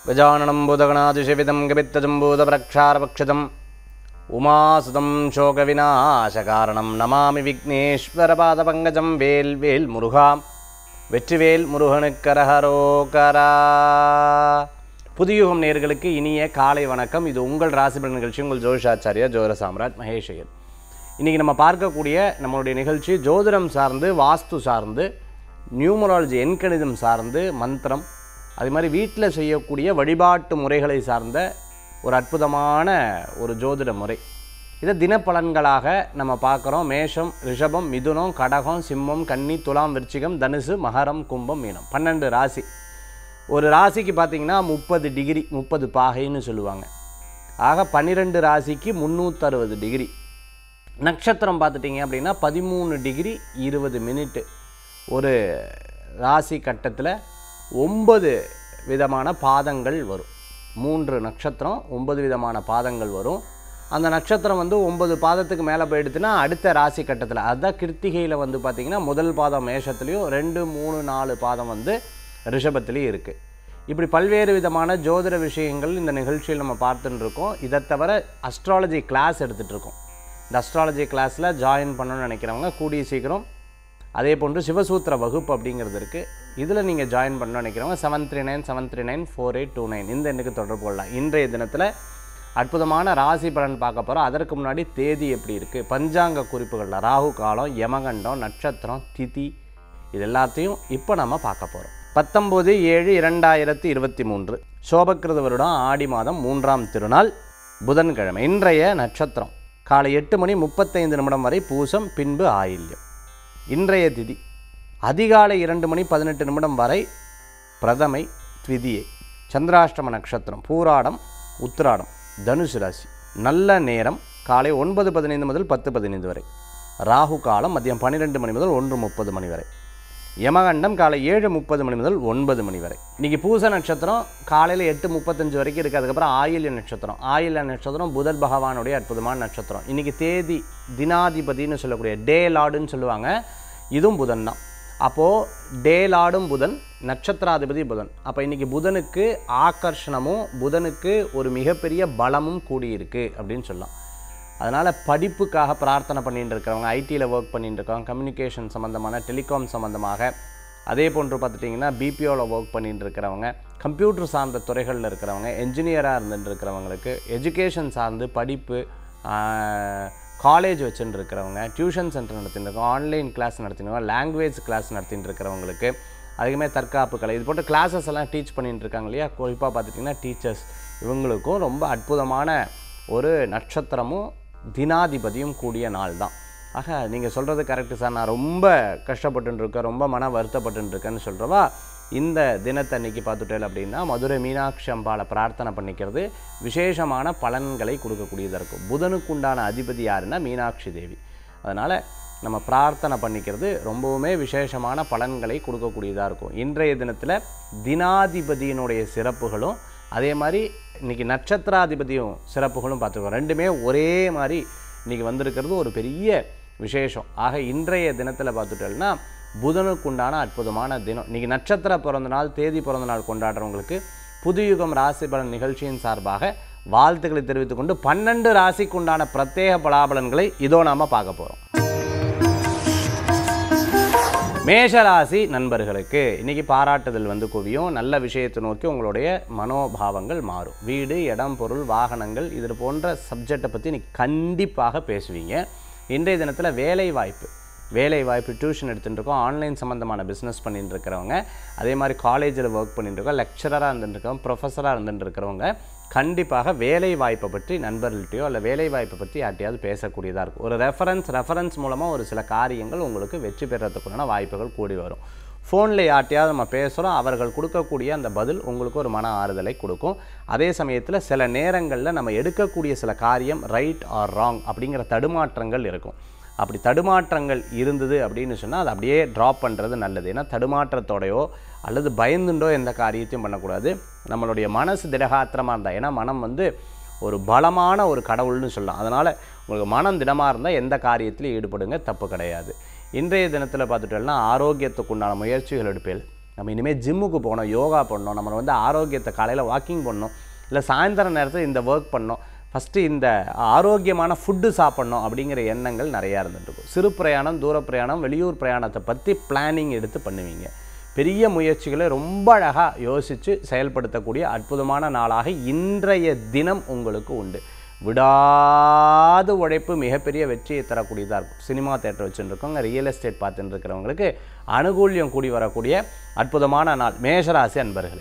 गजाननं भूतगणातिशविदं गभित्तजम्बूतप्रक्षारपक्षितम् उमासुतं शोकविनाशकारणं नमामि विघ्नेश्वरपादपङ्कजं வேல் வேல் முருகா வெற்றிவேல் முருகனுக்கரஹரோகரா புதியுகம் நேர்களுக்கு இனிய காலை வணக்கம் இது உங்கள் ராசிபலன் நிகழ்ச்சி உங்கள் ஜோதிஷாச்சாரியா ஜோதிட சாம்ராட் மகேஷ் ஐயர் இன்றைக்கி நம்ம பார்க்கக்கூடிய நம்மளுடைய நிகழ்ச்சி ஜோதிடம் சார்ந்து வாஸ்து சார்ந்து நியூமராலஜி எண்கணிதம் சார்ந்து மந்திரம் அது மாதிரி வீட்டில் செய்யக்கூடிய வழிபாட்டு முறைகளை சார்ந்த ஒரு அற்புதமான ஒரு ஜோதிட முறை இதை தினப்பலன்களாக நம்ம பார்க்குறோம் மேஷம் ரிஷபம் மிதுனம் கடகம் சிம்மம் கன்னி துலாம் விருச்சிகம் தனுசு மகரம் கும்பம் மீனம் பன்னெண்டு ராசி ஒரு ராசிக்கு பார்த்தீங்கன்னா முப்பது டிகிரி முப்பது பாகைன்னு சொல்லுவாங்க ஆக பன்னிரெண்டு ராசிக்கு முந்நூற்றறுபது டிகிரி நட்சத்திரம் பார்த்துட்டிங்க அப்படின்னா பதிமூணு டிகிரி இருபது மினிட்டு ஒரு ராசி கட்டத்தில் ஒன்பது விதமான பாதங்கள் வரும் மூன்று நட்சத்திரம் ஒன்பது விதமான பாதங்கள் வரும் அந்த நட்சத்திரம் வந்து ஒன்பது பாதத்துக்கு மேலே போயிடுச்சுன்னா அடுத்த ராசி கட்டத்தில் அதுதான் கிருத்திகையில் வந்து பார்த்திங்கன்னா முதல் பாதம் மேஷத்துலேயும் ரெண்டு மூணு நாலு பாதம் வந்து ரிஷபத்துலேயும் இருக்குது இப்படி பல்வேறு விதமான ஜோதிட விஷயங்கள் இந்த நிகழ்ச்சியில் நம்ம பார்த்துட்டு இருக்கோம் இதை தவிர அஸ்ட்ராலஜி கிளாஸ் எடுத்துகிட்டு இருக்கோம் இந்த அஸ்ட்ராலஜி கிளாஸில் ஜாயின் பண்ணணும்னு நினைக்கிறவங்க கூடிய சீக்கிரம் அதே போன்று சிவசூத்திர வகுப்பு அப்படிங்கிறது இருக்குது இதில் நீங்கள் ஜாயின் பண்ணணும்னு நினைக்கிறவங்க seven three nine seven three nine four eight two nine இந்த எண்ணுக்கு தொடர்பு கொள்ளலாம் இன்றைய தினத்தில் அற்புதமான ராசி பலன் பார்க்க போகிறோம் அதற்கு முன்னாடி தேதி எப்படி இருக்குது பஞ்சாங்க குறிப்புகளில் ராகு காலம் யமகண்டம் நட்சத்திரம் திதி இது எல்லாத்தையும் இப்போ நம்ம பார்க்க போகிறோம் பத்தொம்போது ஏழு இரண்டாயிரத்தி இருபத்தி மூன்று சோபக்கிருத வருடம் ஆடி மாதம் மூன்றாம் திருநாள் புதன்கிழமை இன்றைய நட்சத்திரம் காலை எட்டு மணி முப்பத்தைந்து நிமிடம் வரை பூசம் பின்பு ஆயில்யம் இன்றைய திதி அதிகாலை இரண்டு மணி பதினெட்டு நிமிடம் வரை பிரதமை த்விதியை சந்திராஷ்டம நட்சத்திரம் பூராடம் உத்திராடம் தனுசு ராசி நல்ல நேரம் காலை ஒன்பது பதினைந்து முதல் பத்து பதினைந்து வரை ராகு காலம் மதியம் பன்னிரெண்டு மணி முதல் ஒன்று முப்பது மணி வரை யமகண்டம் காலை ஏழு முப்பது மணி முதல் ஒன்பது மணி வரை இன்றைக்கி பூச நட்சத்திரம் காலையில் எட்டு முப்பத்தஞ்சு வரைக்கும் இருக்குது அதுக்கப்புறம் ஆயில்ய நட்சத்திரம் ஆயில்ய நட்சத்திரம் புதன் பகவானுடைய அற்புதமான நட்சத்திரம் இன்றைக்கி தேதி தினாதிபதினு சொல்லக்கூடிய டே லார்டுன்னு சொல்லுவாங்க இதுவும் புதன் தான் அப்போது டே லார்டும் புதன் நட்சத்திராதிபதி புதன் அப்போ இன்றைக்கி புதனுக்கு ஆக்கர்ஷணமும் புதனுக்கு ஒரு மிகப்பெரிய பலமும் கூடியிருக்கு அப்படின்னு சொல்லலாம் அதனால் படிப்புக்காக பிரார்த்தனை பண்ணிட்டு இருக்கிறவங்க ஐடியில் ஒர்க் பண்ணிட்டு இருக்கவங்க கம்யூனிகேஷன் சம்மந்தமான டெலிகாம் சம்மந்தமாக அதே போன்று பார்த்துட்டிங்கன்னா பிபிஓவில் ஒர்க் பண்ணிட்டு இருக்கிறவங்க கம்ப்யூட்டர் சார்ந்த துறைகளில் இருக்கிறவங்க என்ஜினியராக இருந்துட்டு இருக்கிறவங்களுக்கு எஜுகேஷன் சார்ந்து படிப்பு காலேஜ் வச்சுட்டு இருக்கிறவங்க டியூஷன் சென்டர் நடத்திட்டு இருக்கோம் ஆன்லைன் கிளாஸ் நடத்தினவங்க லாங்குவேஜ் கிளாஸ் நடத்திட்டு இருக்கிறவங்களுக்கு அதுக்குமே தற்காப்பு கலை இது போன்ற கிளாஸஸ் எல்லாம் டீச் பண்ணிட்டு இருக்காங்க இல்லையா குறிப்பாக பார்த்துட்டிங்கன்னா டீச்சர்ஸ் இவங்களுக்கும் ரொம்ப அற்புதமான ஒரு நட்சத்திரமும் தினாதிபதியும் கூடிய நாள் தான் ஆக நீங்கள் சொல்கிறது கரெக்டு சார் நான் ரொம்ப கஷ்டப்பட்டு இருக்கேன் ரொம்ப மன வருத்தப்பட்டு இருக்கேன்னு சொல்கிறவா இந்த தினத்தன்னைக்கு பார்த்துட்டேன் அப்படின்னா மதுரை மீனாட்சி அம்பாளை பிரார்த்தனை பண்ணிக்கிறது விசேஷமான பலன்களை கொடுக்கக்கூடியதாக இருக்கும் புதனுக்குண்டான அதிபதி யாருன்னா மீனாட்சி தேவி அதனால் நம்ம பிரார்த்தனை பண்ணிக்கிறது ரொம்பவுமே விசேஷமான பலன்களை கொடுக்கக்கூடியதாக இருக்கும் இன்றைய தினத்தில் தினாதிபதியினுடைய சிறப்புகளும் அதே மாதிரி இன்றைக்கி நட்சத்திராதிபதியும் சிறப்புகளும் பார்த்துருக்கோம் ரெண்டுமே ஒரே மாதிரி இன்றைக்கி வந்திருக்கிறது ஒரு பெரிய விசேஷம் ஆக இன்றைய தினத்தில் பார்த்துட்டோம்னா புதனுக்குண்டான அற்புதமான தினம் இன்றைக்கி நட்சத்திர பிறந்த நாள் தேதி பிறந்த நாள் கொண்டாடுறவங்களுக்கு புதுயுகம் ராசி பலன் நிகழ்ச்சியின் சார்பாக வாழ்த்துக்களை தெரிவித்துக் கொண்டு பன்னெண்டு ராசிக்குண்டான பிரத்யேக பலாபலன்களை இதோ நாம் பார்க்க போகிறோம் மேஷராசி நண்பர்களுக்கு இன்றைக்கி பாராட்டுதல் வந்து குவியும் நல்ல விஷயத்தை நோக்கி உங்களுடைய மனோபாவங்கள் மாறும் வீடு இடம் பொருள் வாகனங்கள் இது போன்ற சப்ஜெக்டை பற்றி நீ கண்டிப்பாக பேசுவீங்க இன்றைய தினத்தில் வேலை வாய்ப்பு வேலை வாய்ப்பு டியூஷன் எடுத்துகிட்டு இருக்கோம் ஆன்லைன் சம்மந்தமான பிஸ்னஸ் பண்ணிட்டு இருக்கிறவங்க அதே மாதிரி காலேஜில் ஒர்க் பண்ணிட்டு இருக்கோம் லெக்சராக இருந்துட்டு இருக்கோம் ப்ரொஃபஸராக இருந்துட்டு இருக்கிறவங்க கண்டிப்பாக வேலை வாய்ப்பை பற்றி நண்பர்கள்ட்டையோ இல்லை வேலை வாய்ப்பை பற்றி யார்ட்டையாவது பேசக்கூடியதாக இருக்கும் ஒரு ரெஃபரன்ஸ் ரெஃபரன்ஸ் மூலமாக ஒரு சில காரியங்கள் உங்களுக்கு வெற்றி பெறத்துக்குண்டான வாய்ப்புகள் கூடி வரும் ஃபோனில் யார்ட்டையாவது நம்ம பேசுகிறோம் அவர்கள் கொடுக்கக்கூடிய அந்த பதில் உங்களுக்கு ஒரு மன ஆறுதலை கொடுக்கும் அதே சமயத்தில் சில நேரங்களில் நம்ம எடுக்கக்கூடிய சில காரியம் ரைட் ஆர் ராங் அப்படிங்கிற தடுமாற்றங்கள் இருக்கும் அப்படி தடுமாற்றங்கள் இருந்தது அப்படின்னு சொன்னால் அதை அப்படியே ட்ராப் பண்ணுறது நல்லது ஏன்னா தடுமாற்றத்தோடையோ அல்லது பயந்துண்டோ எந்த காரியத்தையும் பண்ணக்கூடாது நம்மளுடைய மனசு திடகாத்திரமாக இருந்தால் ஏன்னா மனம் வந்து ஒரு பலமான ஒரு கடவுள்னு சொல்லலாம் அதனால் உங்களுக்கு மனம் திடமாக இருந்தால் எந்த காரியத்திலையும் ஈடுபடுங்க தப்பு கிடையாது இன்றைய தினத்தில் பார்த்துட்டோம்னா ஆரோக்கியத்துக்கு உண்டான முயற்சிகள் எடுப்பேன் நம்ம இனிமேல் ஜிம்முக்கு போகணும் யோகா பண்ணணும் நம்ம வந்து ஆரோக்கியத்தை காலையில் வாக்கிங் பண்ணணும் இல்லை சாயந்தர நேரத்தில் இந்த ஒர்க் பண்ணணும் ஃபஸ்ட்டு இந்த ஆரோக்கியமான ஃபுட்டு சாப்பிட்ணும் அப்படிங்கிற எண்ணங்கள் நிறையா இருந்துட்டு இருக்கும் சிறு பிரயாணம் தூர பிரயாணம் வெளியூர் பிரயாணத்தை பற்றி பிளானிங் எடுத்து பண்ணுவீங்க பெரிய முயற்சிகளை ரொம்ப அழகாக யோசித்து செயல்படுத்தக்கூடிய அற்புதமான நாளாக இன்றைய தினம் உங்களுக்கு உண்டு விடாத உழைப்பு மிகப்பெரிய வெற்றியை தரக்கூடியதாக இருக்கும் சினிமா தேட்டர் வச்சுருக்கவங்க ரியல் எஸ்டேட் பார்த்துட்டு இருக்கிறவங்களுக்கு அனுகூல்யம் கூடி வரக்கூடிய அற்புதமான நாள் மேஷராசி அன்பர்களே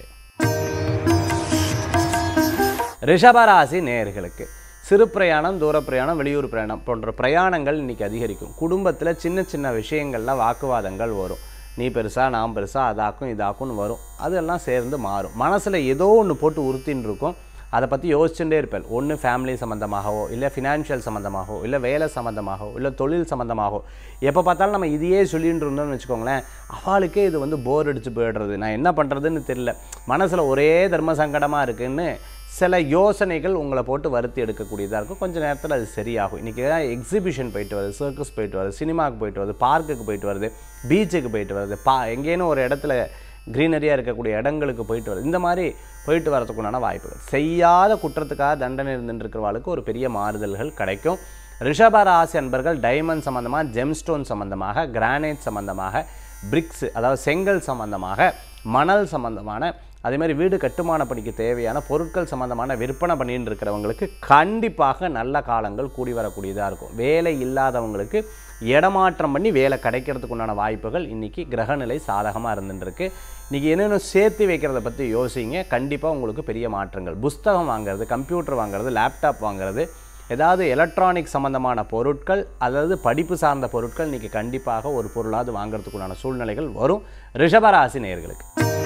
ரிஷபராசி நேயர்களுக்கு சிறு பிரயாணம் தூர பிரயாணம் வெளியூர் பிரயாணம் போன்ற பிரயாணங்கள் இன்னைக்கு அதிகரிக்கும் குடும்பத்தில் சின்ன சின்ன விஷயங்கள்ல வாக்குவாதங்கள் வரும் நீ பெருசா நான் பெருசா அதாக்கும் இதாக்கும்னு வரும் அதெல்லாம் சேர்ந்து மாறும் மனசில் ஏதோ ஒன்று போட்டு உறுத்தின்னு இருக்கும் அதை பற்றி யோசிச்சுட்டே இருப்பேன் ஒன்று ஃபேமிலி சம்மந்தமாகவோ இல்லை ஃபினான்ஷியல் சம்மந்தமாகவோ இல்லை வேலை சம்மந்தமாகவோ இல்லை தொழில் சம்மந்தமாகவோ எப்போ பார்த்தாலும் நம்ம இதையே சொல்லிட்டு இருந்தோம்னு வச்சுக்கோங்களேன் அவளுக்கே இது வந்து போர் அடிச்சு போயிடுறது நான் என்ன பண்ணுறதுன்னு தெரியல மனசில் ஒரே தர்ம சங்கடமாக இருக்குன்னு சில யோசனைகள் உங்களை போட்டு வருத்தி எடுக்கக்கூடியதாக இருக்கும் கொஞ்சம் நேரத்தில் அது சரியாகும் இன்றைக்கி எக்ஸிபிஷன் போயிட்டு வருது சர்க்கஸ் போயிட்டு வருது சினிமாவுக்கு போயிட்டு வருது பார்க்குக்கு போயிட்டு வருது பீச்சுக்கு போயிட்டு வருது பா எங்கேனும் ஒரு இடத்துல க்ரீனரியாக இருக்கக்கூடிய இடங்களுக்கு போயிட்டு வருது இந்த மாதிரி போயிட்டு வரதுக்குண்டான வாய்ப்புகள் செய்யாத குற்றத்துக்காக தண்டனை இருந்துட்டு இருக்கிறவாளுக்கு ஒரு பெரிய மாறுதல்கள் கிடைக்கும் ரிஷபராசி அன்பர்கள் டைமண்ட் சம்மந்தமாக ஜெம்ஸ்டோன் சம்மந்தமாக கிரானைட் சம்மந்தமாக பிரிக்ஸ் அதாவது செங்கல் சம்மந்தமாக மணல் சம்மந்தமான அதே மாதிரி வீடு கட்டுமான பணிக்கு தேவையான பொருட்கள் சம்மந்தமான விற்பனை பண்ணிட்டு இருக்கிறவங்களுக்கு கண்டிப்பாக நல்ல காலங்கள் கூடி வரக்கூடியதாக இருக்கும் வேலை இல்லாதவங்களுக்கு இடமாற்றம் பண்ணி வேலை கிடைக்கிறதுக்கு உண்டான வாய்ப்புகள் இன்றைக்கி கிரகநிலை சாதகமாக இருந்துருக்கு இன்றைக்கி என்னென்ன சேர்த்து வைக்கிறத பற்றி யோசிங்க கண்டிப்பாக உங்களுக்கு பெரிய மாற்றங்கள் புஸ்தகம் வாங்குறது கம்ப்யூட்டர் வாங்குறது லேப்டாப் வாங்குறது ஏதாவது எலக்ட்ரானிக் சம்மந்தமான பொருட்கள் அதாவது படிப்பு சார்ந்த பொருட்கள் இன்றைக்கி கண்டிப்பாக ஒரு பொருளாவது வாங்குறதுக்குண்டான சூழ்நிலைகள் வரும் ரிஷபராசி நேயர்களுக்கு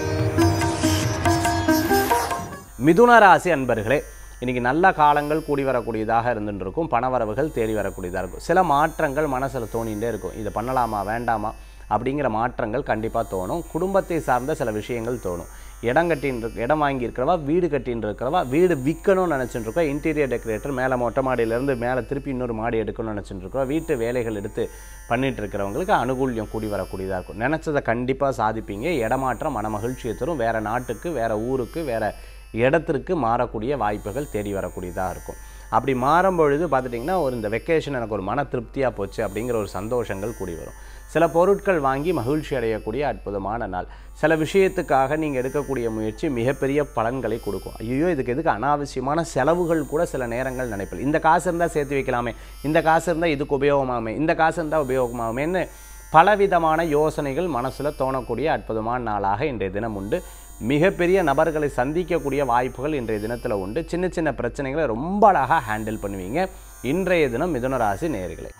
மிதுன ராசி அன்பர்களே இன்றைக்கி நல்ல காலங்கள் கூடி வரக்கூடியதாக இருந்துட்டு இருக்கும் பணவரவுகள் தேடி வரக்கூடியதாக இருக்கும் சில மாற்றங்கள் மனசில் தோணிகிட்டே இருக்கும் இதை பண்ணலாமா வேண்டாமா அப்படிங்கிற மாற்றங்கள் கண்டிப்பாக தோணும் குடும்பத்தை சார்ந்த சில விஷயங்கள் தோணும் இடம் கட்டின்னு இருக்கு இடம் வாங்கியிருக்கிறவா வீடு கட்டின்னு இருக்கிறவா வீடு விற்கணும்னு நினச்சிட்டு இருக்கா இன்டீரியர் டெக்கரேட்டர் மேலே மொட்டை மாடியிலேருந்து மேலே திருப்பி இன்னொரு மாடி எடுக்கணும்னு நினச்சிட்டு இருக்கா வீட்டு வேலைகள் எடுத்து பண்ணிட்டு இருக்கிறவங்களுக்கு அனுகூல்யம் கூடி வரக்கூடியதாக இருக்கும் நினச்சதை கண்டிப்பாக சாதிப்பீங்க இடமாற்றம் மன மகிழ்ச்சியை தரும் வேறு நாட்டுக்கு வேறு ஊருக்கு வேறு இடத்திற்கு மாறக்கூடிய வாய்ப்புகள் தேடி வரக்கூடியதாக இருக்கும் அப்படி மாறும் பொழுது பார்த்துட்டிங்கன்னா ஒரு இந்த வெக்கேஷன் எனக்கு ஒரு மன திருப்தியாக போச்சு அப்படிங்கிற ஒரு சந்தோஷங்கள் கூடி வரும் சில பொருட்கள் வாங்கி மகிழ்ச்சி அடையக்கூடிய அற்புதமான நாள் சில விஷயத்துக்காக நீங்கள் எடுக்கக்கூடிய முயற்சி மிகப்பெரிய பலன்களை கொடுக்கும் ஐயோ இதுக்கு எதுக்கு அனாவசியமான செலவுகள் கூட சில நேரங்கள் நினைப்பல் இந்த காசு இருந்தால் சேர்த்து வைக்கலாமே இந்த காசு இருந்தால் இதுக்கு உபயோகமாகுமே இந்த காசு இருந்தால் உபயோகமாகுமேன்னு பலவிதமான யோசனைகள் மனசில் தோணக்கூடிய அற்புதமான நாளாக இன்றைய தினம் உண்டு மிகப்பெரிய நபர்களை சந்திக்கக்கூடிய வாய்ப்புகள் இன்றைய தினத்தில் உண்டு சின்ன சின்ன பிரச்சனைகளை ரொம்ப அழகாக ஹேண்டில் பண்ணுவீங்க இன்றைய தினம் மிதுன ராசி நேயர்களே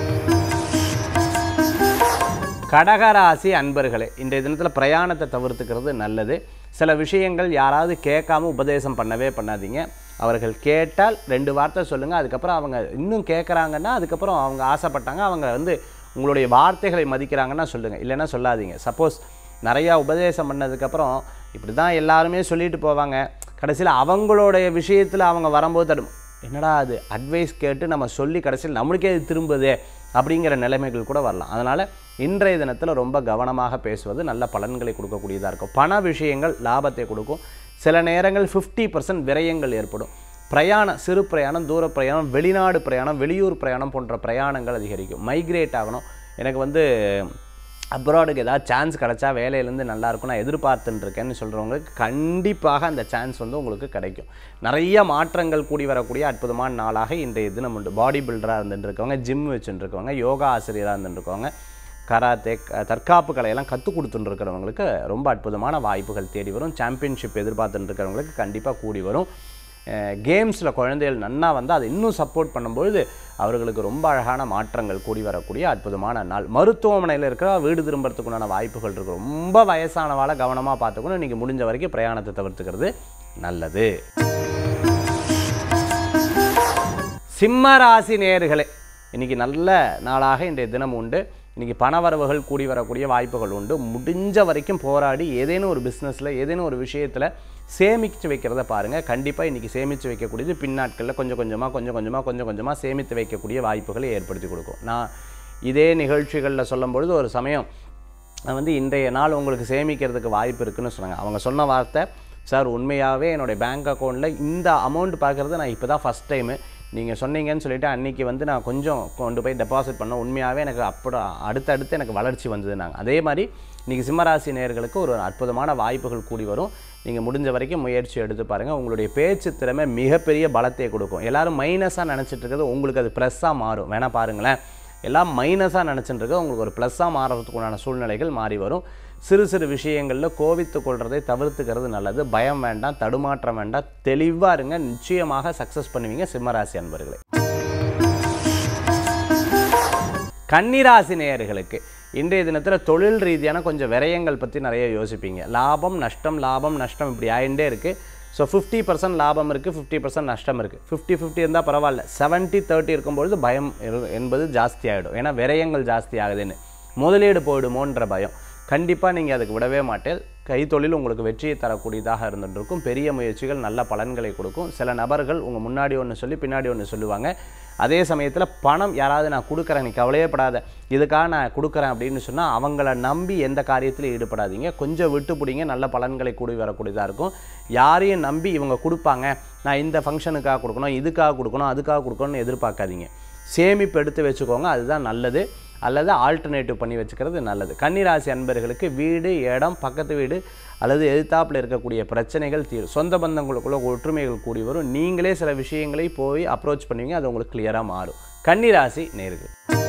கடகராசி அன்பர்களே இன்றைய தினத்தில் பிரயாணத்தை தவிர்த்துக்கிறது நல்லது சில விஷயங்கள் யாராவது கேட்காம உபதேசம் பண்ணவே பண்ணாதீங்க அவர்கள் கேட்டால் ரெண்டு வார்த்தை சொல்லுங்கள் அதுக்கப்புறம் அவங்க இன்னும் கேட்குறாங்கன்னா அதுக்கப்புறம் அவங்க ஆசைப்பட்டாங்க அவங்க வந்து உங்களுடைய வார்த்தைகளை மதிக்கிறாங்கன்னா சொல்லுங்கள் இல்லைன்னா சொல்லாதீங்க சப்போஸ் நிறையா உபதேசம் பண்ணதுக்கப்புறம் இப்படி தான் எல்லாருமே சொல்லிட்டு போவாங்க கடைசியில் அவங்களுடைய விஷயத்தில் அவங்க வரும்போது தடும் என்னடா அது அட்வைஸ் கேட்டு நம்ம சொல்லி கடைசியில் நம்மளுக்கே இது திரும்புதே அப்படிங்கிற நிலைமைகள் கூட வரலாம் அதனால் இன்றைய தினத்தில் ரொம்ப கவனமாக பேசுவது நல்ல பலன்களை கொடுக்கக்கூடியதாக இருக்கும் பண விஷயங்கள் லாபத்தை கொடுக்கும் சில நேரங்கள் ஃபிஃப்டி பர்சன்ட் விரயங்கள் ஏற்படும் பிரயாணம் சிறு பிரயாணம் தூர பிரயாணம் வெளிநாடு பிரயாணம் வெளியூர் பிரயாணம் போன்ற பிரயாணங்கள் அதிகரிக்கும் மைக்ரேட் ஆகணும் எனக்கு வந்து அப்ராடுக்கு ஏதாவது சான்ஸ் கிடச்சா வேலையிலேருந்து நல்லா இருக்கும் நான் எதிர்பார்த்துட்டு இருக்கேன்னு சொல்கிறவங்களுக்கு கண்டிப்பாக அந்த சான்ஸ் வந்து உங்களுக்கு கிடைக்கும் நிறைய மாற்றங்கள் கூடி வரக்கூடிய அற்புதமான நாளாக இன்றைய தினம் உண்டு பாடி பில்டராக இருந்துட்டு இருக்கவங்க ஜிம் வச்சுட்டு இருக்கவங்க யோகா ஆசிரியராக இருந்துட்டு இருக்கவங்க கராத்தே க- தற்காப்பு கலையெல்லாம் கற்றுக் கொடுத்துட்டு இருக்கிறவங்களுக்கு ரொம்ப அற்புதமான வாய்ப்புகள் தேடி வரும் சாம்பியன்ஷிப் எதிர்பார்த்துட்டு இருக்கிறவங்களுக்கு கண்டிப்பாக கூடி வரும் கேம்ஸில் குழந்தைகள் நன்னா வந்து அதை இன்னும் சப்போர்ட் பண்ணும்பொழுது அவர்களுக்கு ரொம்ப அழகான மாற்றங்கள் கூடி வரக்கூடிய அற்புதமான நாள் மருத்துவமனையில் இருக்கிற வீடு திரும்புறதுக்குண்டான வாய்ப்புகள் இருக்குது ரொம்ப வயசானவாளை கவனமாக பார்த்துக்கணும் நீங்கள் முடிஞ்ச வரைக்கும் பிரயாணத்தை தவிர்த்துக்கிறது நல்லது சிம்ம ராசி நேயர்களே இன்னைக்கு நல்ல நாளாக இன்றைய தினம் உண்டு இன்னைக்கு பணவரவுகள் கூடி வரக்கூடிய வாய்ப்புகள் உண்டு முடிஞ்ச வரைக்கும் போராடி ஏதேனும் ஒரு பிஸ்னஸில் ஏதேனும் ஒரு விஷயத்தில் சேமித்து வைக்கிறத பாருங்கள் கண்டிப்பாக இன்றைக்கி சேமித்து வைக்கக்கூடியது பின்னாட்களில் கொஞ்சம் கொஞ்சமாக கொஞ்சம் கொஞ்சமாக கொஞ்சம் கொஞ்சமாக சேமித்து வைக்கக்கூடிய வாய்ப்புகளை ஏற்படுத்தி கொடுக்கும் நான் இதே நிகழ்ச்சிகளில் சொல்லும் பொழுது ஒரு சமயம் அது வந்து இன்றைய நாள் உங்களுக்கு சேமிக்கிறதுக்கு வாய்ப்பு இருக்குன்னு சொன்னாங்க அவங்க சொன்ன வார்த்தை சார் உண்மையாகவே என்னுடைய பேங்க் அக்கௌண்ட்டில் இந்த அமௌண்ட் பார்க்குறது நான் இப்போ தான் ஃபஸ்ட் டைமு நீங்கள் சொன்னீங்கன்னு சொல்லிட்டு அன்றைக்கி வந்து நான் கொஞ்சம் கொண்டு போய் டெபாசிட் பண்ண உண்மையாகவே எனக்கு அப்போ அடுத்தடுத்து எனக்கு வளர்ச்சி வந்ததுனாங்க அதே மாதிரி இன்றைக்கி சிம்மராசி நேயர்களுக்கு ஒரு அற்புதமான வாய்ப்புகள் கூடி வரும் நீங்கள் முடிஞ்ச வரைக்கும் முயற்சி எடுத்து பாருங்கள் உங்களுடைய பேச்சு திறமை மிகப்பெரிய பலத்தை கொடுக்கும் எல்லாரும் மைனஸாக நினச்சிட்டு இருக்கிறது உங்களுக்கு அது ப்ளஸ்ஸாக மாறும் வேணால் பாருங்களேன் எல்லாம் மைனஸாக நினச்சிட்டு இருக்க உங்களுக்கு ஒரு ப்ளஸ்ஸாக மாறுறதுக்குண்டான சூழ்நிலைகள் மாறி வரும் சிறு சிறு விஷயங்களில் கோவித்து கொள்றதை தவிர்த்துக்கிறது நல்லது பயம் வேண்டாம் தடுமாற்றம் வேண்டாம் தெளிவாக இருங்க நிச்சயமாக சக்ஸஸ் பண்ணுவீங்க சிம்மராசி அன்பர்களே கன்னிராசி நேயர்களுக்கு இன்றைய தினத்தில் தொழில் ரீதியான கொஞ்சம் விரயங்கள் பற்றி நிறைய யோசிப்பீங்க லாபம் நஷ்டம் லாபம் நஷ்டம் இப்படி ஆயிண்டே இருக்குது ஸோ ஃபிஃப்டி பர்சன்ட் லாபம் இருக்குது ஃபிஃப்டி பர்சன்ட் நஷ்டம் இருக்குது ஃபிஃப்டி ஃபிஃப்டி இருந்தால் பரவாயில்ல செவன்ட்டி தேர்ட்டி இருக்கும்பொழுது பயம் இரு- என்பது ஜாஸ்தி ஆகிடும் ஏன்னா விரயங்கள் ஜாஸ்தி ஆகுதுன்னு முதலீடு போயிடுமோன்ற பயம் கண்டிப்பாக நீங்கள் அதுக்கு விடவே மாட்டேன் கைத்தொழில் உங்களுக்கு வெற்றியை தரக்கூடியதாக இருந்துட்டு இருக்கும் பெரிய முயற்சிகள் நல்ல பலன்களை கொடுக்கும் சில நபர்கள் உங்கள் முன்னாடி ஒன்று சொல்லி பின்னாடி ஒன்று சொல்லுவாங்க அதே சமயத்தில் பணம் யாராவது நான் கொடுக்குறேன் நீ கவலையே படாத இதுக்காக நான் கொடுக்குறேன் அப்படின்னு சொன்னால் அவங்கள நம்பி எந்த காரியத்திலும் ஈடுபடாதீங்க கொஞ்சம் விட்டு பிடிங்க நல்ல பலன்களை கூடி வரக்கூடியதாக இருக்கும் யாரையும் நம்பி இவங்க கொடுப்பாங்க நான் இந்த ஃபங்க்ஷனுக்காக கொடுக்கணும் இதுக்காக கொடுக்கணும் அதுக்காக கொடுக்கணும்னு எதிர்பார்க்காதீங்க சேமிப்பு எடுத்து வச்சுக்கோங்க அதுதான் நல்லது அல்லது ஆல்டர்னேட்டிவ் பண்ணி வச்சுக்கிறது நல்லது கன்னிராசி அன்பர்களுக்கு வீடு இடம் பக்கத்து வீடு அல்லது எதிர்த்தாப்பில் இருக்கக்கூடிய பிரச்சனைகள் தீரும் சொந்த பந்தங்களுக்குள்ள ஒற்றுமைகள் கூடி வரும் நீங்களே சில விஷயங்களை போய் அப்ரோச் பண்ணுவீங்க அது உங்களுக்கு கிளியராக மாறும் கன்னிராசி நேர்கள்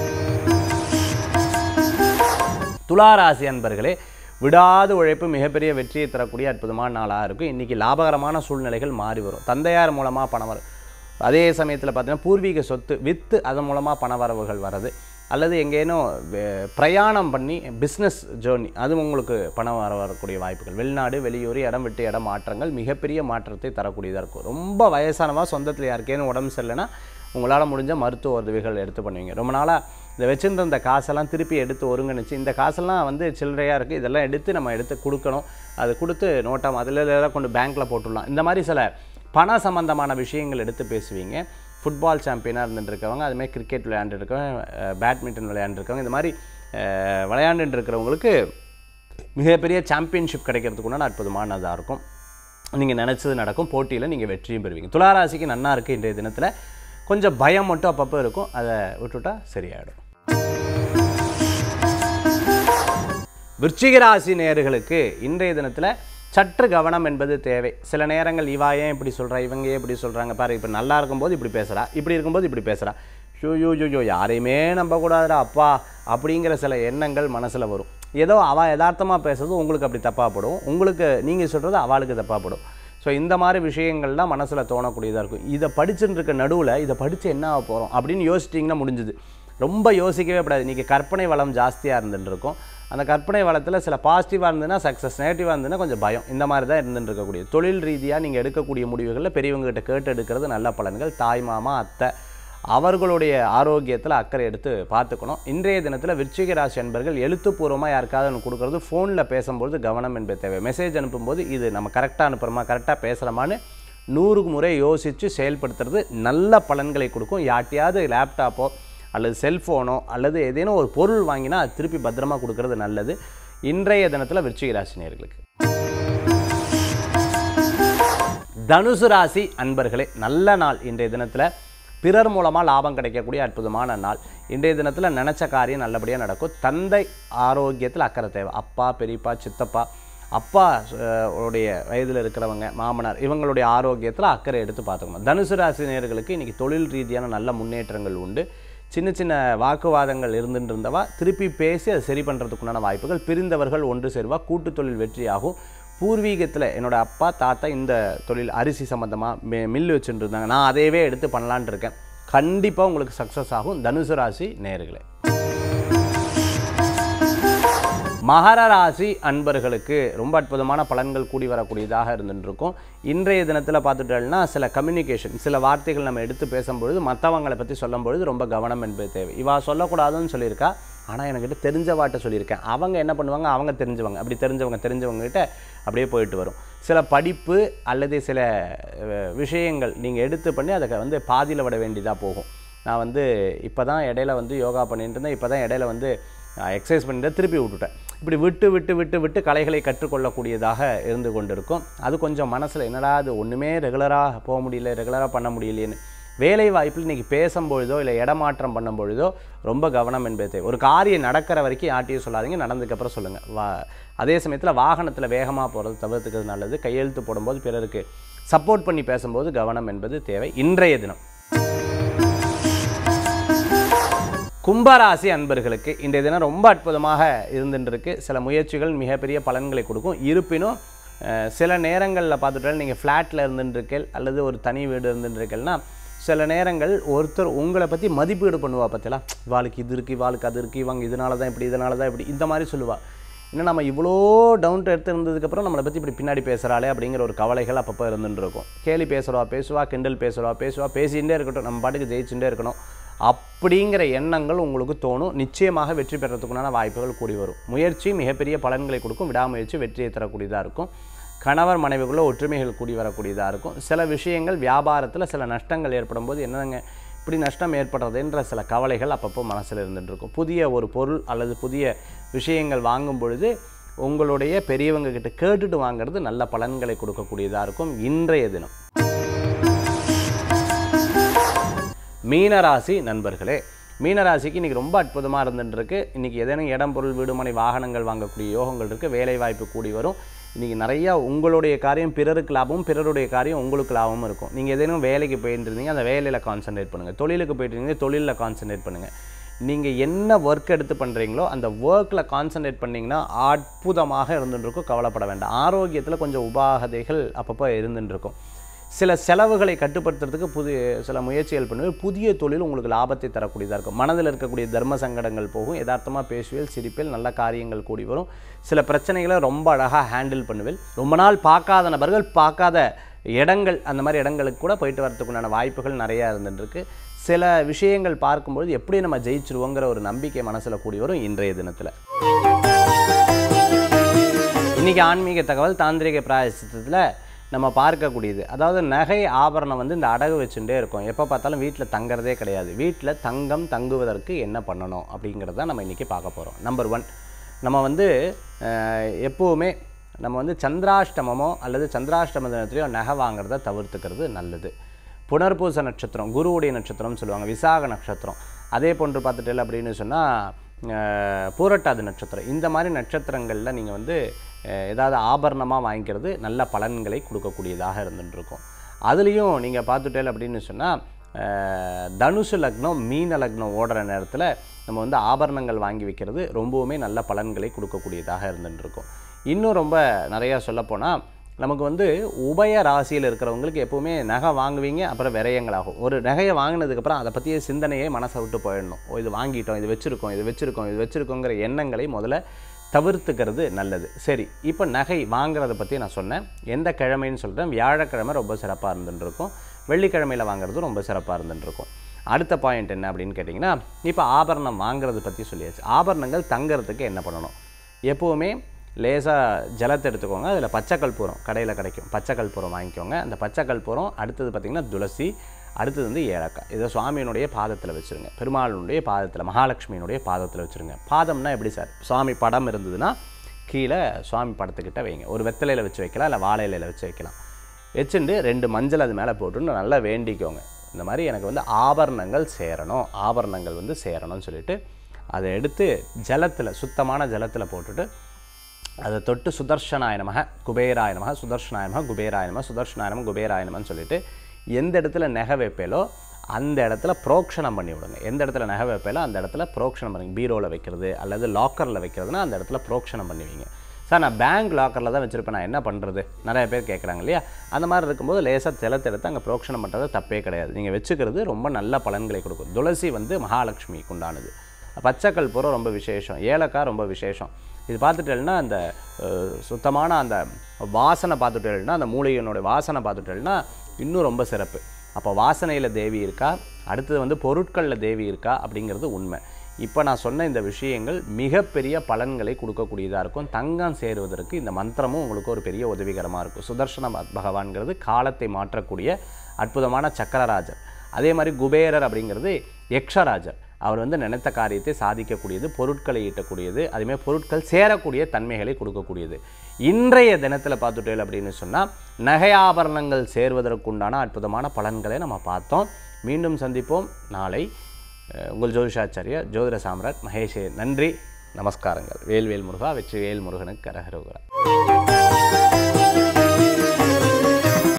துளாராசி அன்பர்களே விடாத உழைப்பு மிகப்பெரிய வெற்றியை தரக்கூடிய அற்புதமான நாளாக இருக்கும் இன்றைக்கி லாபகரமான சூழ்நிலைகள் மாறி வரும் தந்தையார் மூலமாக பணம் வரும் அதே சமயத்தில் பார்த்தீங்கன்னா பூர்வீக சொத்து விற்று அதன் மூலமாக பண வரவுகள் வர்றது அல்லது எங்கேனும் வே- பிரயாணம் பண்ணி பிஸ்னஸ் ஜேர்னி அது உங்களுக்கு பணம் வர வரக்கூடிய வாய்ப்புகள் வெளிநாடு வெளியூர் இடம் விட்டு இடம் மாற்றங்கள் மிகப்பெரிய மாற்றத்தை தரக்கூடியதாக இருக்கும் ரொம்ப வயசானவா சொந்தத்தில் யாருக்கேனும் உடம்பு சரியில்லைன்னா உங்களால் முடிஞ்ச மருத்துவ உதவிகள் எடுத்து பண்ணுவீங்க ரொம்ப நாளாக இந்த வச்சுருந்த இந்த காசெல்லாம் திருப்பி எடுத்து ஒருங்கிணைச்சு இந்த காசெல்லாம் வந்து சில்லறையாக இருக்குது இதெல்லாம் எடுத்து நம்ம எடுத்து கொடுக்கணும் அது கொடுத்து நோட்டம் அதில் எல்லாம் கொண்டு பேங்க்கில் போட்டுடலாம் இந்த மாதிரி சில பண சம்பந்தமான விஷயங்கள் எடுத்து பேசுவீங்க ஃபுட்பால் சாம்பியனாக இருந்துட்டு இருக்கவங்க அதுமாதிரி கிரிக்கெட் விளையாண்டுட்டு இருக்கவங்க அஹ், பேட்மிண்டன் விளையாண்டுருக்கவங்க இந்த மாதிரி அஹ், விளையாண்டுட்டு இருக்கிறவங்களுக்கு மிகப்பெரிய சாம்பியன்ஷிப் கிடைக்கிறதுக்கு உண்டான அற்புதமானதாக இருக்கும் நீங்கள் நினச்சது நடக்கும் போட்டியில் நீங்கள் வெற்றியும் பெறுவீங்க துளாராசிக்கு நன்னா இருக்குது இன்றைய தினத்தில் கொஞ்சம் பயம் மட்டும் அப்பப்போ இருக்கும் அதை விட்டுட்டா சரியாயிடும் விருச்சிக ராசி நேயர்களுக்கு இன்றைய தினத்தில் சற்று கவனம் என்பது தேவை சில நேரங்கள் இவா ஏன் இப்படி சொல்கிறா இவங்க ஏன் இப்படி சொல்கிறாங்க பாரு இப்போ நல்லா இருக்கும்போது இப்படி பேசுகிறா இப்படி இருக்கும்போது இப்படி பேசுகிறா ஷோ யோ யோ யோ யாரையுமே நம்பக்கூடாதுடா அப்பா அப்படிங்கிற சில எண்ணங்கள் மனசில் வரும் ஏதோ அவள் யதார்த்தமாக பேசுறது உங்களுக்கு அப்படி தப்பாக படும் உங்களுக்கு நீங்கள் சொல்கிறது அவளுக்கு தப்பாக படும் ஸோ இந்த மாதிரி விஷயங்கள்லாம் மனசில் தோணக்கூடியதாக இருக்கும் இதை படிச்சுட்டு இருக்க நடுவில் இதை படித்து என்ன ஆக போகிறோம் அப்படின்னு யோசிச்சிட்டிங்கன்னா முடிஞ்சுது ரொம்ப யோசிக்கவே கூடாது இன்றைக்கி கற்பனை வளம் ஜாஸ்தியாக இருந்துட்டு இருக்கும் அந்த கற்பனை வளத்தில் சில பாசிட்டிவாக இருந்ததுன்னா சக்ஸஸ் நெகட்டிவாக இருந்ததுன்னா கொஞ்சம் பயம் இந்த மாதிரி தான் இருந்துட்டு இருக்கக்கூடிய தொழில் ரீதியாக நீங்கள் எடுக்கக்கூடிய முடிவுகளில் பெரியவங்ககிட்ட கேட்டு எடுக்கிறது நல்ல பலன்கள் தாய் மாமா அத்தை அவர்களுடைய ஆரோக்கியத்தில் அக்கறை எடுத்து பார்த்துக்கணும் இன்றைய தினத்தில் விருச்சிக ராசி அன்பர்கள் எழுத்துப்பூர்வமாக யாருக்காவது ஒன்று கொடுக்குறது ஃபோனில் பேசும்போது கவனம் என்பது தேவை மெசேஜ் அனுப்பும்போது இது நம்ம கரெக்டாக அனுப்புகிறோமா கரெக்டாக பேசுகிறோமான்னு நூறு முறை யோசித்து செயல்படுத்துறது நல்ல பலன்களை கொடுக்கும் யார்ட்டையாவது லேப்டாப்போ அல்லது செல்ஃபோனோ அல்லது ஏதேனும் ஒரு பொருள் வாங்கினா அது திருப்பி பத்திரமா கொடுக்கறது நல்லது இன்றைய தினத்தில் விருச்சிக ராசி நேயர்களுக்கு தனுசு ராசி அன்பர்களே நல்ல நாள் இன்றைய தினத்தில் பிறர் மூலமாக லாபம் கிடைக்கக்கூடிய அற்புதமான நாள் இன்றைய தினத்தில் நினச்ச காரியம் நல்லபடியாக நடக்கும் தந்தை ஆரோக்கியத்தில் அக்கறை தேவை அப்பா பெரியப்பா சித்தப்பா அப்பா அஹ், உடைய வயதில் இருக்கிறவங்க மாமனார் இவங்களுடைய ஆரோக்கியத்தில் அக்கறை எடுத்து பார்த்துக்கணும் தனுசு ராசி நேயர்களுக்கு இன்றைக்கி தொழில் ரீதியான நல்ல முன்னேற்றங்கள் உண்டு சின்ன சின்ன வாக்குவாதங்கள் இருந்துட்டு இருந்தவா திருப்பி பேசி அதை சரி பண்ணுறதுக்குண்டான வாய்ப்புகள் பிரிந்தவர்கள் ஒன்று சேருவா கூட்டு தொழில் வெற்றியாகும் பூர்வீகத்தில் என்னோட அப்பா தாத்தா இந்த தொழில் அரிசி சம்மந்தமாக மே மில் வச்சுட்டு இருந்தாங்க நான் அதையவே எடுத்து பண்ணலான்ட்டு இருக்கேன் கண்டிப்பாக உங்களுக்கு சக்ஸஸ் ஆகும் தனுசு ராசி நேயர்களே மகர ராசி அன்பர்களுக்கு ரொம்ப அற்புதமான பலன்கள் கூடி வரக்கூடியதாக இருந்துட்டு இருக்கும் இன்றைய தினத்தில் பார்த்துட்டோம்னா சில கம்யூனிகேஷன் சில வார்த்தைகள் நம்ம எடுத்து பேசும்பொழுது மற்றவங்களை பற்றி சொல்லும்பொழுது ரொம்ப கவனம் என்பது தேவை இவா சொல்லக்கூடாதுன்னு சொல்லியிருக்கா ஆனால் எனக்கிட்ட தெரிஞ்ச வாட்டை சொல்லியிருக்கேன் அவங்க என்ன பண்ணுவாங்க அவங்க தெரிஞ்சவங்க அப்படி தெரிஞ்சவங்க தெரிஞ்சவங்க கிட்ட அப்படியே போயிட்டு வரும் சில படிப்பு அல்லது சில அஹ், விஷயங்கள் நீங்கள் எடுத்து பண்ணி அதை வந்து பாதியில் விட வேண்டியதாக போகும் நான் வந்து இப்போ தான் இடையில வந்து யோகா பண்ணிட்டு இருந்தேன் இப்போ தான் இடையில வந்து எக்ஸசைஸ் பண்ணிட்டு திருப்பி விட்டுட்டேன் இப்படி விட்டு விட்டு விட்டு விட்டு கலைகளை கற்றுக்கொள்ளக்கூடியதாக இருந்து கொண்டிருக்கும் அது கொஞ்சம் மனசில் என்னடா அது ஒன்றுமே ரெகுலராக போக முடியல ரெகுலராக பண்ண முடியலையேன்னு வேலை வாய்ப்பில் இன்றைக்கி பேசும்பொழுதோ இல்லை இடமாற்றம் பண்ணும் பொழுதோ ரொம்ப கவனம் என்பது தேவை ஒரு காரியம் நடக்கிற வரைக்கும் யார்ட்டையும் சொல்லாதீங்க நடந்ததுக்கப்புறம் சொல்லுங்கள் வா அதே சமயத்தில் வாகனத்தில் வேகமாக போகிறது தவிர்த்துக்கிறது நல்லது கையெழுத்து போடும்போது பிறருக்கு சப்போர்ட் பண்ணி பேசும்போது கவனம் என்பது தேவை இன்றைய தினம் கும்பராசி அன்பர்களுக்கு இன்றைய தினம் ரொம்ப அற்புதமாக இருந்துருக்கு சில முயற்சிகள் மிகப்பெரிய பலன்களை கொடுக்கும் இருப்பினும் அஹ், சில நேரங்களில் பார்த்துட்டாலும் நீங்கள் ஃப்ளாட்டில் இருந்துருக்கேள் அல்லது ஒரு தனி வீடு இருந்துருக்கேள்னா சில நேரங்கள் ஒருத்தர் உங்களை பற்றி மதிப்பீடு பண்ணுவா பார்த்தீங்களா இவாளுக்கு இது இருக்குது இவாளுக்கு அது இருக்குது இவங்க இதனால தான் இப்படி இதனால தான் இப்படி இந்த மாதிரி சொல்லுவா இன்னும் நம்ம இவ்வளோ டவுன் எடுத்து இருந்ததுக்கப்புறம் நம்மளை பற்றி இப்படி பின்னாடி பேசுகிறாளே அப்படிங்கிற ஒரு கவலைகள் அப்பப்போ இருந்துட்டு இருக்கும் கேலி பேசுகிறவா பேசுவா கிண்டல் பேசுகிறவா பேசுவா பேசிகிட்டே இருக்கட்டும் நம்ம பாட்டுக்கு ஜெயிச்சுட்டே இருக்கணும் அப்படிங்கிற எண்ணங்கள் உங்களுக்கு தோணும் நிச்சயமாக வெற்றி பெறத்துக்குண்டான வாய்ப்புகள் கூடி வரும் முயற்சி மிகப்பெரிய பலன்களை கொடுக்கும் விடாமுயற்சி வெற்றியை தரக்கூடியதாக இருக்கும் கணவர் மனைவிக்குள்ள ஒற்றுமைகள் கூடி வரக்கூடியதாக இருக்கும் சில விஷயங்கள் வியாபாரத்தில் சில நஷ்டங்கள் ஏற்படும் போது என்னங்க இப்படி நஷ்டம் ஏற்படுறதுன்ற சில கவலைகள் அப்பப்போ மனசில் இருந்துட்டு இருக்கும் புதிய ஒரு பொருள் அல்லது புதிய விஷயங்கள் வாங்கும் பொழுது உங்களுடைய பெரியவங்க கிட்ட கேட்டுட்டு வாங்குறது நல்ல பலன்களை கொடுக்கக்கூடியதாக இருக்கும் இன்றைய தினம் மீனராசி நண்பர்களே மீனராசிக்கு இன்றைக்கி ரொம்ப அற்புதமாக இருந்துட்டுருக்கு இன்றைக்கி ஏதேனும் இடம் பொருள் வீடுமனை வாகனங்கள் வாங்கக்கூடிய யோகங்கள் இருக்குது வேலை வாய்ப்பு கூடி வரும் இன்றைக்கி நிறையா உங்களுடைய காரியம் பிறருக்கு லாபமும் பிறருடைய காரியம் உங்களுக்கு லாபமும் இருக்கும் நீங்கள் ஏதேனும் வேலைக்கு போயிட்டு இருந்தீங்க அந்த வேலையில் கான்சென்ட்ரேட் பண்ணுங்கள் தொழிலுக்கு போயிட்டு இருந்தீங்க தொழிலில் கான்சென்ட்ரேட் பண்ணுங்கள் நீங்கள் என்ன ஒர்க் எடுத்து பண்ணுறீங்களோ அந்த ஒர்க்கில் கான்சென்ட்ரேட் பண்ணிங்கன்னா அற்புதமாக இருந்துட்டு இருக்கும் கவலைப்பட வேண்டாம் ஆரோக்கியத்தில் கொஞ்சம் உபாகதைகள் அப்பப்போ இருந்துட்டு இருக்கும் சில செலவுகளை கட்டுப்படுத்துறதுக்கு புதிய சில முயற்சிகள் பண்ணுவேன் புதிய தொழில் உங்களுக்கு லாபத்தை தரக்கூடியதாக இருக்கும் மனதில் இருக்கக்கூடிய தர்ம சங்கடங்கள் போகும் யதார்த்தமாக பேசுவேல் சிரிப்பில் நல்ல காரியங்கள் கூடி வரும் சில பிரச்சனைகளை ரொம்ப அழகாக ஹேண்டில் பண்ணுவேன் ரொம்ப நாள் பார்க்காத நபர்கள் பார்க்காத இடங்கள் அந்த மாதிரி இடங்களுக்கு கூட போயிட்டு வரதுக்குண்டான வாய்ப்புகள் நிறையா இருந்துருக்கு சில விஷயங்கள் பார்க்கும்பொழுது எப்படி நம்ம ஜெயிச்சிருவோங்கிற ஒரு நம்பிக்கை மனசில் கூடி வரும் இன்றைய தினத்தில் இன்றைக்கி ஆன்மீக தகவல் தாந்திரிக பிராயசித்தத்தில் நம்ம பார்க்கக்கூடியது அதாவது நகை ஆபரணம் வந்து இந்த அடகு வச்சுட்டே இருக்கும் எப்போ பார்த்தாலும் வீட்டில் தங்குறதே கிடையாது வீட்டில் தங்கம் தங்குவதற்கு என்ன பண்ணணும் அப்படிங்கிறத நம்ம இன்றைக்கி பார்க்க போகிறோம் நம்பர் ஒன் நம்ம வந்து அஹ், எப்போவுமே நம்ம வந்து சந்திராஷ்டமமோ அல்லது சந்திராஷ்டம தினத்துலையோ நகை வாங்குறத தவிர்த்துக்கிறது நல்லது புனர்பூச நட்சத்திரம் குருவுடைய நட்சத்திரம்னு சொல்லுவாங்க விசாக நட்சத்திரம் அதே போன்று பார்த்துட்டு அப்படின்னு சொன்னால் பூரட்டாதி நட்சத்திரம் இந்த மாதிரி நட்சத்திரங்களில் நீங்கள் வந்து அஹ், ஏதாவது ஆபரணமாக வாங்கிக்கிறது நல்ல பலன்களை கொடுக்கக்கூடியதாக இருந்துட்டு இருக்கும் அதுலேயும் நீங்கள் பார்த்துட்டேல் அப்படின்னு சொன்னால் தனுசு லக்னம் மீன லக்னம் ஓடுற நேரத்தில் நம்ம வந்து ஆபரணங்கள் வாங்கி வைக்கிறது ரொம்பவுமே நல்ல பலன்களை கொடுக்கக்கூடியதாக இருந்துட்டு இருக்கும் இன்னும் ரொம்ப நிறையா சொல்லப்போனால் நமக்கு வந்து உபய ராசியில் இருக்கிறவங்களுக்கு எப்போவுமே நகை வாங்குவீங்க அப்புறம் விரயங்களாகும் ஒரு நகையை வாங்கினதுக்கப்புறம் அதை பற்றிய சிந்தனையே மனசை விட்டு போயிடணும் ஓ இது வாங்கிட்டோம் இது வச்சுருக்கோம் இது வச்சுருக்கோம் இது வச்சுருக்கோங்கிற எண்ணங்களை முதல்ல தவிர்த்துக்கிறது நல்லது சரி இப்போ நகை வாங்குறத பற்றி நான் சொன்னேன் எந்த கிழமைன்னு சொல்கிறேன் வியாழக்கிழமை ரொம்ப சிறப்பாக இருந்துட்டு இருக்கும் வெள்ளிக்கிழமையில் வாங்குறது ரொம்ப சிறப்பாக இருந்துட்டு இருக்கும் அடுத்த பாயிண்ட் என்ன அப்படின்னு கேட்டிங்கன்னா இப்போ ஆபரணம் வாங்குறது பற்றி சொல்லியாச்சு ஆபரணங்கள் தங்குறதுக்கு என்ன பண்ணணும் எப்போவுமே லேசாக ஜலத்தை எடுத்துக்கோங்க அதில் பச்சை கற்பூரம் கடையில் கிடைக்கும் பச்சை கற்பூரம் வாங்கிக்கோங்க அந்த பச்சை கற்பூரம் அடுத்தது பார்த்திங்கன்னா துளசி அடுத்தது வந்து ஏலக்காய் இதை சுவாமியினுடைய பாதத்தில் வச்சுருங்க பெருமாளுடைய பாதத்தில் மகாலட்சுமியினுடைய பாதத்தில் வச்சுருங்க பாதம்னா எப்படி சார் சுவாமி படம் இருந்ததுன்னா கீழே சுவாமி படத்துக்கிட்ட வைங்க ஒரு வெத்தலையில் வச்சு வைக்கலாம் இல்லை வாழை இலையில வச்சு வைக்கலாம் வச்சுட்டு ரெண்டு மஞ்சள் அது மேலே போட்டுன்னு நல்லா வேண்டிக்கோங்க இந்த மாதிரி எனக்கு வந்து ஆபரணங்கள் சேரணும் ஆபரணங்கள் வந்து சேரணும்னு சொல்லிட்டு அதை எடுத்து ஜலத்தில் சுத்தமான ஜலத்தில் போட்டுட்டு அதை தொட்டு சுதர்ஷனாய நமக குபேராய நமக சுதர்ஷனாய நமக குபேராய நமக சுதர்ஷனாய நமக குபேராய நமன்னு சொல்லிட்டு எந்த இடத்துல நெகை வைப்பேலோ அந்த இடத்துல புரோக்ஷணம் பண்ணி விடுங்க எந்த இடத்துல நகை வைப்பேலோ அந்த இடத்துல புரோக்ஷணம் பண்ணுங்க பீரோவில் வைக்கிறது அல்லது லாக்கரில் வைக்கிறதுனா அந்த இடத்துல புரோக்ஷணம் பண்ணுவீங்க சார் நான் பேங்க் லாக்கரில் தான் வச்சுருப்பேன் நான் என்ன பண்ணுறது நிறைய பேர் கேட்குறாங்க இல்லையா அந்த மாதிரி இருக்கும்போது லேசாக ஜலத்தை எடுத்து அங்கே புரோக்ஷணம் பண்ணுறது தப்பே கிடையாது நீங்கள் வச்சுக்கிறது ரொம்ப நல்ல பலன்களை கொடுக்கும் துளசி வந்து மகாலட்சுமிக்கு உண்டானது பச்சைக்கல் பூரம் ரொம்ப விசேஷம் ஏலக்காய் ரொம்ப விசேஷம் இது பார்த்துட்டேன்னா அந்த அஹ், சுத்தமான அந்த வாசனை பார்த்துட்டேன்னா அந்த மூலிகையினுடைய வாசனை பார்த்துட்டேன்னா இன்னும் ரொம்ப சிறப்பு அப்போ வாசனையில் தேவி இருக்கா அடுத்தது வந்து பொருட்களில் தேவி இருக்கா அப்படிங்கிறது உண்மை இப்போ நான் சொன்ன இந்த விஷயங்கள் மிகப்பெரிய பலன்களை கொடுக்கக்கூடியதாக இருக்கும் தங்கம் சேருவதற்கு இந்த மந்திரமும் உங்களுக்கு ஒரு பெரிய உதவிகரமாக இருக்கும் சுதர்சன ப- பகவான்கிறது காலத்தை மாற்றக்கூடிய அற்புதமான சக்கரராஜர் அதே மாதிரி குபேரர் அப்படிங்கிறது யக்ஷராஜர் அவர் வந்து நினைத்த காரியத்தை சாதிக்கக்கூடியது பொருட்களை ஈட்டக்கூடியது அதுமாதிரி பொருட்கள் சேரக்கூடிய தன்மைகளை கொடுக்கக்கூடியது இன்றைய தினத்தில் பார்த்துட்டேன் அப்படின்னு சொன்னால் நகை ஆபரணங்கள் சேர்வதற்குண்டான அற்புதமான பலன்களை நம்ம பார்த்தோம் மீண்டும் சந்திப்போம் நாளை அஹ், உங்கள் ஜோதிஷாச்சாரியா ஜோதிட சாம்ராட் மகேஷே நன்றி நமஸ்காரங்கள் வேல்வேல் முருகா வெற்றி வேல் முருகனுக்கு கரகரோகரா